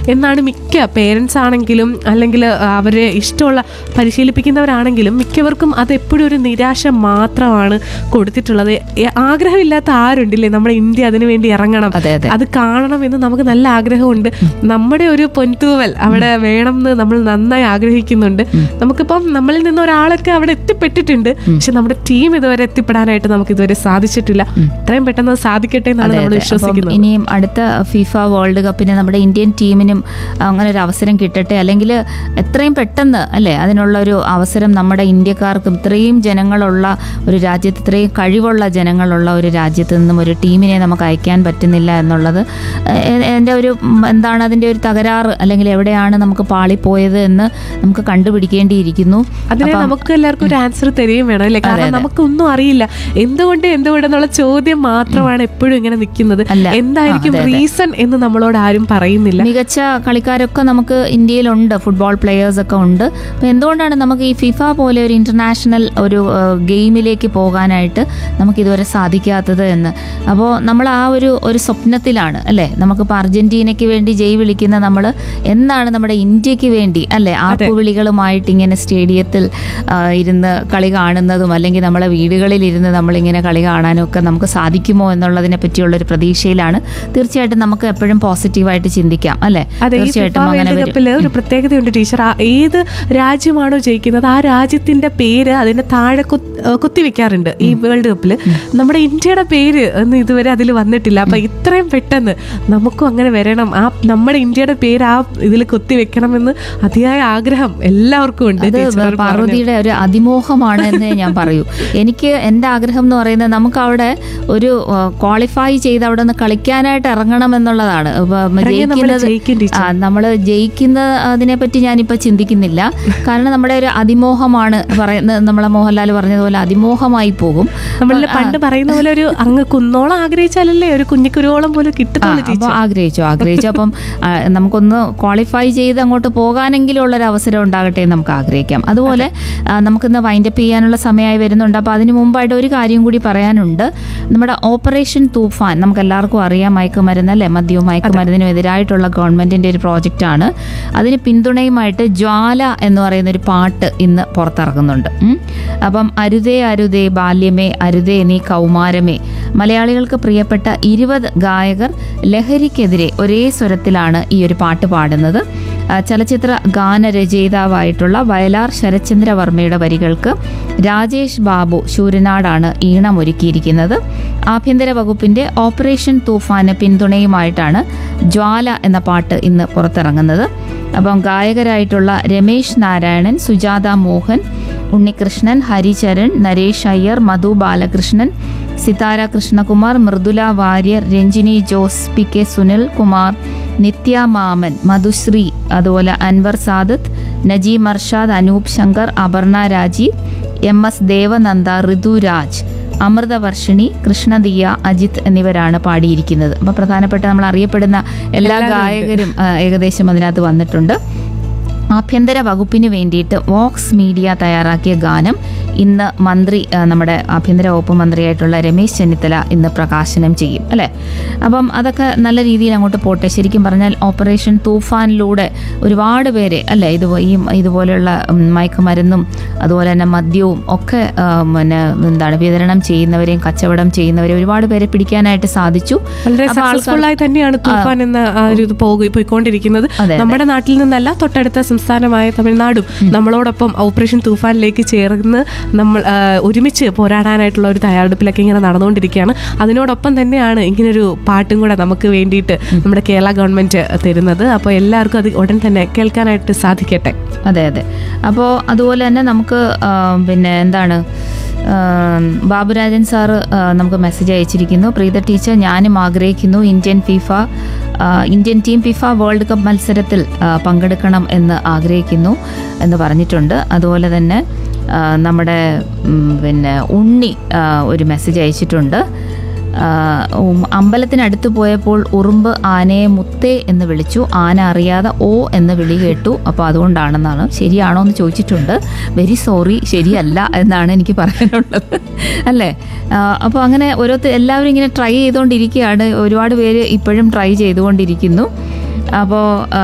എന്നാണ് മിക്ക പേരൻസ് ആണെങ്കിലും അല്ലെങ്കിൽ അവരെ ഇഷ്ടമുള്ള പരിശീലിപ്പിക്കുന്നവരാണെങ്കിലും മിക്കവർക്കും അത് എപ്പോഴും ഒരു നിരാശ മാത്രമാണ് കൊടുത്തിട്ടുള്ളത് എ- ആഗ്രഹമില്ലാത്ത ആരുണ്ടില്ലേ നമ്മുടെ ഇന്ത്യ അതിനു വേണ്ടി ഇറങ്ങണം അതെ അതെ അത് കാണണം എന്ന് നമുക്ക് നല്ല ആഗ്രഹമുണ്ട് നമ്മുടെ ഒരു പൊൻതൂവൽ അവിടെ വേണം എന്ന് നമ്മൾ നന്നായി ആഗ്രഹിക്കുന്നുണ്ട് നമുക്കിപ്പം നമ്മളിൽ നിന്ന് ഒരാളൊക്കെ അവിടെ എത്തിപ്പെട്ടിട്ടുണ്ട് പക്ഷെ നമ്മുടെ ടീം ഇതുവരെ എത്തിപ്പെടാനായിട്ട് നമുക്ക് ഇതുവരെ സാധിച്ചിട്ടില്ല എത്രയും പെട്ടെന്ന് അത് സാധിക്കട്ടെ എന്നാണ് അതെ, നമ്മൾ അതെ. അപ്പം വിശ്വസിക്കുന്നത് ഇനിയും അടുത്ത ഫിഫ വേൾഡ് കപ്പിന് നമ്മുടെ ഇന്ത്യൻ ടീമിനും അങ്ങനെ ഒരു അവസരം കിട്ടട്ടെ അല്ലെങ്കിൽ എത്രയും പെട്ടെന്ന് അല്ലേ അതിനുള്ള ഒരു അവസരം നമ്മുടെ ഇന്ത്യക്കാർക്കും ഇത്രയും ജനങ്ങളുള്ള ഒരു രാജ്യത്ത് ഇത്രയും കഴിവുള്ള ജനങ്ങളുള്ള ഒരു രാജ്യത്ത് നിന്നും ഒരു ടീമിനെ നമുക്ക് അയക്കാൻ പറ്റുന്നില്ല എന്നുള്ളത് എ- എൻ്റെ ഒരു ഉം, എന്താണ് അതിൻ്റെ ഒരു തകരാറ് അല്ലെങ്കിൽ എവിടെയാണ് നമുക്ക് പാളിപ്പോയത് എന്ന് നമുക്ക് കണ്ടുപിടിക്കേണ്ടിയിരിക്കുന്നു അതിനെ നമുക്ക് എല്ലാവർക്കും ഒരു ആൻസർ തരികയും വേണം അല്ലേ കാരണം നമുക്കൊന്നും അറിയില്ല എന്തുകൊണ്ട് എന്തുകൊണ്ടെന്നുള്ള ചോദ്യം മാത്രമാണ് എപ്പോഴും ഇങ്ങനെ നിൽക്കുന്നത് അല്ല. എന്തായിരിക്കും ആ, അതെ, അതെ. റീസൺ എന്ന് നമ്മളോട് ആരും പറയുന്നില്ല മികച്ച കളിക്കാരൊക്കെ നമുക്ക് ഇന്ത്യയിലുണ്ട് ഫുട്ബോൾ പ്ലെയേഴ്സ് ഒക്കെ ഉണ്ട് അപ്പോൾ എന്തുകൊണ്ടാണ് നമുക്ക് ഈ ഫിഫ പോലെ ഒരു ഇന്റർനാഷണൽ ഒരു ഏഹ്, ഗെയിമിലേക്ക് പോകാനായിട്ട് നമുക്ക് ഇതുവരെ സാധിക്കാത്തത് എന്ന് അപ്പോൾ നമ്മൾ ആ ഒരു ഒരു സ്വപ്നത്തിലാണ് അല്ലേ നമുക്കിപ്പോൾ അർജന്റീനയ്ക്ക് വേണ്ടി ജയ് വിളിക്കുന്ന നമ്മൾ എന്താണ് നമ്മുടെ ഇന്ത്യക്ക് വേണ്ടി അല്ലേ ആർപ്പുവിളികളുമായിട്ട് ഇങ്ങനെ സ്റ്റേഡിയത്തിൽ ആ, ഇരുന്ന് കളി കാണുന്നതും അല്ലെങ്കിൽ നമ്മളെ വീടുകളിൽ ഇരുന്ന് നമ്മളിങ്ങനെ കളി കാണാനും ഒക്കെ നമുക്ക് സാധിക്കുമോ എന്നുള്ളതിനെ പറ്റിയുള്ള ഒരു പ്രതീക്ഷയിലാണ് തീർച്ചയായിട്ടും നമുക്ക് എപ്പോഴും പോസിറ്റീവായിട്ട് ചിന്തിക്കാം അല്ലേ അതെ ഈ തീർച്ചയായിട്ടും ഫിഫ അങ്ങനെ വേൾഡ് വരും കപ്പില് ഒരു പ്രത്യേകതയുണ്ട് ടീച്ചർ ആ ഏത് രാജ്യമാണോ ജയിക്കുന്നത് ആ രാജ്യത്തിന്റെ പേര് അതിന്റെ താഴെ കുത്ത്- ഏഹ് കുത്തിവെക്കാറുണ്ട് ഈ വേൾഡ് കപ്പില് നമ്മുടെ ഇന്ത്യയുടെ പേര് ഒന്നും ഇതുവരെ അതിൽ വന്നിട്ടില്ല അപ്പൊ ഇത്രയും പെട്ടെന്ന് നമുക്കും അങ്ങനെ വരണം ആ നമ്മുടെ ഇന്ത്യയുടെ പേര് ആ ഇതിൽ കുത്തിവെക്കണമെന്ന് അതിയായ ആഗ്രഹം എല്ലാവർക്കും ഉണ്ട് അത് ടീച്ചർ പറഞ്ഞു. പാർവതിയുടെ ഒരു അതിമോഹമാണ് എന്നേ ഞാൻ പറയൂ എനിക്ക് എൻ്റെ ആഗ്രഹം എന്ന് പറയുന്നത് നമുക്ക് അവിടെ ഒരു ക്വാളിഫൈ ചെയ്ത് അവിടെ നിന്ന് കളിക്കാനായിട്ട് ഇറങ്ങണം എന്നുള്ളതാണ് ഇപ്പൊ ഇറങ്ങിയാൽ നമ്മള് ജയിക്കുന്നത് ജയിക്കും ടീച്ചർ. ആ നമ്മൾ ജയിക്കുന്ന അതിനെ പറ്റി ഞാനിപ്പോൾ ചിന്തിക്കുന്നില്ല കാരണം നമ്മുടെ ഒരു അതിമോഹമാണ് പറയുന്നത് നമ്മളെ മോഹൻലാൽ പറഞ്ഞതുപോലെ അതിമോഹമായി പോകും നമ്മളിലെ പണ്ട് പറയുന്ന പോലെ ഒരു അങ്ങ് കുന്നോളം ആഗ്രഹിച്ചാലല്ലേ ഒരു കുഞ്ഞിക്കുരുവോളം പോലും ആ, കിട്ടത്തുള്ളൂ അപ്പോൾ ടീച്ചർ ആഗ്രഹിച്ചു ആഗ്രഹിച്ചു അപ്പം ആ, നമുക്കൊന്ന് ക്വാളിഫൈ ചെയ്ത് അങ്ങോട്ട് പോകാനെങ്കിലും ഉള്ളൊരു അവസരം ഉണ്ടാകട്ടെ എന്ന് നമുക്ക് ആഗ്രഹിക്കാം അതുപോലെ ആ, നമുക്കിന്ന് വൈൻഡപ്പ് ചെയ്യാനുള്ള സമയമായി വരുന്നുണ്ട് അപ്പോൾ അതിന് മുമ്പായിട്ട് ഒരു കാര്യം കൂടി പറയാനുണ്ട് നമ്മുടെ ഓപ്പറേഷൻ തൂഫാൻ നമുക്ക് എല്ലാവർക്കും അറിയാം മയക്കുമരുന്ന് അല്ലേ മദ്യവും മയക്കുമരുന്നിനും എതിരായിട്ടുള്ള ഗവൺമെന്റിന്റെ ഒരു പ്രോജക്റ്റാണ് അതിന് പിന്തുണയുമായിട്ട് ജ്വാല എന്ന് പറയുന്ന ഒരു പാട്ട് ഇന്ന് പുറത്തിറങ്ങുന്നുണ്ട് ഉം. അപ്പം അരുതേ അരുതേ ബാല്യമേ അരുതേ നീ കൗമാരമേ മലയാളികൾക്ക് പ്രിയപ്പെട്ട ഇരുപത് ഗായകർ ലഹരിക്കെതിരെ ഒരേ സ്വരത്തിലാണ് ഈ ഒരു പാട്ട് പാടുന്നത് ആ, ചലച്ചിത്ര ഗാനരചയിതാവായിട്ടുള്ള വയലാർ ശരത്ചന്ദ്രവർമ്മയുടെ വരികൾക്ക് രാജേഷ് ബാബു ശൂരനാടാണ് ഈണമൊരുക്കിയിരിക്കുന്നത് ആഭ്യന്തര വകുപ്പിന്റെ ഓപ്പറേഷൻ തൂഫാന് പിന്തുണയുമായിട്ടാണ് ജ്വാല എന്ന പാട്ട് ഇന്ന് പുറത്തിറങ്ങുന്നത് അപ്പം ഗായകരായിട്ടുള്ള രമേശ് നാരായണൻ സുജാത മോഹൻ ഉണ്ണികൃഷ്ണൻ ഹരിചരൺ നരേഷ് അയ്യർ മധു ബാലകൃഷ്ണൻ സിതാര കൃഷ്ണകുമാർ മൃദുല വാര്യർ രഞ്ജിനി ജോസ് പി കെ സുനിൽ കുമാർ നിത്യ മാമൻ മധുശ്രീ അതുപോലെ അൻവർ സാദത്ത് നജീം അർഷാദ് അനൂപ് ശങ്കർ അപർണ രാജീവ് എം എസ് ദേവനന്ദ ഋതുരാജ് അമൃതവർഷിണി കൃഷ്ണദിയ അജിത് എന്നിവരാണ് പാടിയിരിക്കുന്നത് അപ്പോൾ പ്രധാനപ്പെട്ട നമ്മൾ അറിയപ്പെടുന്ന എല്ലാ ഗായകരും ആ, ഏകദേശം അതിനകത്ത് വന്നിട്ടുണ്ട് ആഭ്യന്തര വകുപ്പിന് വേണ്ടിയിട്ട് വോക്സ് മീഡിയ തയ്യാറാക്കിയ ഗാനം ഇന്ന് മന്ത്രി ആ, നമ്മുടെ ആഭ്യന്തര വകുപ്പ് മന്ത്രിയായിട്ടുള്ള രമേശ് ചെന്നിത്തല ഇന്ന് പ്രകാശനം ചെയ്യും അല്ലേ അപ്പം അതൊക്കെ നല്ല രീതിയിൽ അങ്ങോട്ട് പോട്ടെ ശരിക്കും പറഞ്ഞാൽ ഓപ്പറേഷൻ തൂഫാനിലൂടെ ഒരുപാട് പേരെ അല്ലേ ഇത് ഈ ഇതുപോലെയുള്ള ഉം, മയക്കുമരുന്നും അതുപോലെ തന്നെ മദ്യവും ഒക്കെ ആ, പിന്നെ എന്താണ് വിതരണം ചെയ്യുന്നവരെയും കച്ചവടം ചെയ്യുന്നവരെയും ഒരുപാട് പേരെ പിടിക്കാനായിട്ട് സാധിച്ചു വളരെ അപ്പോൾ ആൾക്കാർ- സക്സസ്ഫുൾ ആയി തന്നെയാണ് തൂഫാൻ എന്ന ആ ഒരു ഇത് പോകു പോയിക്കൊണ്ടിരിക്കുന്നത് അതെ, അതെ. നമ്മുടെ നാട്ടിൽ നിന്നല്ല തൊട്ടടുത്ത സംസ്ഥാനമായ തമിഴ്നാടും നമ്മളോടൊപ്പം ഓപ്പറേഷൻ തൂഫാനിലേക്ക് ചേർന്ന് നമ്മൾ ആ, ഒരുമിച്ച് പോരാടാനായിട്ടുള്ള ഒരു തയ്യാറെടുപ്പിലൊക്കെ ഇങ്ങനെ നടന്നുകൊണ്ടിരിക്കുകയാണ് അതിനോടൊപ്പം തന്നെയാണ് ഇങ്ങനൊരു പാട്ടും കൂടെ നമുക്ക് വേണ്ടിയിട്ട് നമ്മുടെ കേരള ഗവൺമെന്റ് തരുന്നത് അപ്പോൾ എല്ലാവർക്കും അത് ഉടൻ തന്നെ കേൾക്കാനായിട്ട് സാധിക്കട്ടെ അതെ അതെ അപ്പോൾ അതുപോലെ തന്നെ നമുക്ക് ആ, പിന്നെ എന്താണ് ആ, ബാബുരാജൻ സാറ് ആ, നമുക്ക് മെസ്സേജ് അയച്ചിരിക്കുന്നു പ്രീത ടീച്ചർ ഞാനും ആഗ്രഹിക്കുന്നു ഇന്ത്യൻ ഫിഫ ആ, Indian team FIFA world cup മത്സരത്തിൽ ആ, പങ്കെടുക്കണം എന്ന് ആഗ്രഹിക്കുന്നു എന്ന് പറഞ്ഞിട്ടുണ്ട് അതുപോലെ തന്നെ ആ, നമ്മുടെ ഉം, പിന്നെ ഉണ്ണി ആ, ഒരു മെസ്സേജ് അയച്ചിട്ടുണ്ട് ആ, ഉം, അമ്പലത്തിനടുത്ത് പോയപ്പോൾ ഉറുമ്പ് ആനയെ മുത്തേ എന്ന് വിളിച്ചു ആന അറിയാതെ ഓ എന്ന് വിളി കേട്ടു അപ്പോൾ അതുകൊണ്ടാണെന്നാണ് ശരിയാണോ എന്ന് ചോദിച്ചിട്ടുണ്ട് വെരി സോറി ശരിയല്ല എന്നാണ് എനിക്ക് പറയാനുള്ളത് അല്ലേ അപ്പോൾ അങ്ങനെ ഓരോരുത്തർ എല്ലാവരും ഇങ്ങനെ ട്രൈ ചെയ്തുകൊണ്ടിരിക്കുകയാണ് ഒരുപാട് പേര് ഇപ്പോഴും ട്രൈ ചെയ്തുകൊണ്ടിരിക്കുന്നു അപ്പോൾ